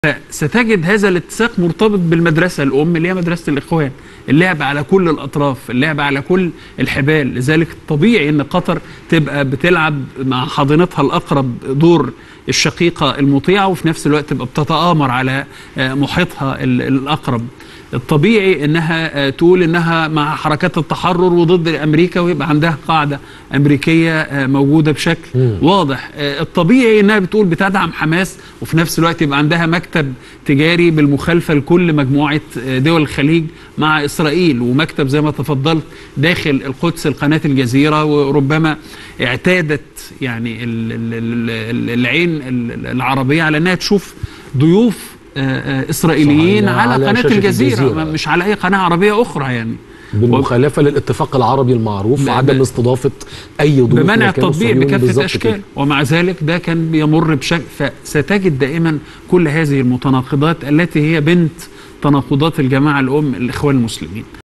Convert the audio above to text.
ستجد هذا الاتساق مرتبط بالمدرسة الأم اللي هي مدرسة الإخوان اللعب على كل الأطراف اللعب على كل الحبال لذلك طبيعي أن قطر تبقى بتلعب مع حاضنتها الأقرب دور الشقيقة المطيعة وفي نفس الوقت تبقى بتتآمر على محيطها الأقرب الطبيعي انها تقول انها مع حركات التحرر وضد امريكا ويبقى عندها قاعده امريكيه موجوده بشكل مم. واضح الطبيعي انها بتقول بتدعم حماس وفي نفس الوقت يبقى عندها مكتب تجاري بالمخالفه لكل مجموعه دول الخليج مع اسرائيل ومكتب زي ما تفضلت داخل القدس القناه الجزيره وربما اعتادت يعني العين العربيه على انها تشوف ضيوف اسرائيليين على, على قناه الجزيرة, الجزيره مش على اي قناه عربيه اخرى يعني بالمخالفه و... للاتفاق العربي المعروف عدم استضافه اي ضيوف بمنع التطبيع بكافه الاشكال ومع ذلك ده كان بيمر بشكل فستجد دائما كل هذه المتناقضات التي هي بنت تناقضات الجماعه الام الاخوان المسلمين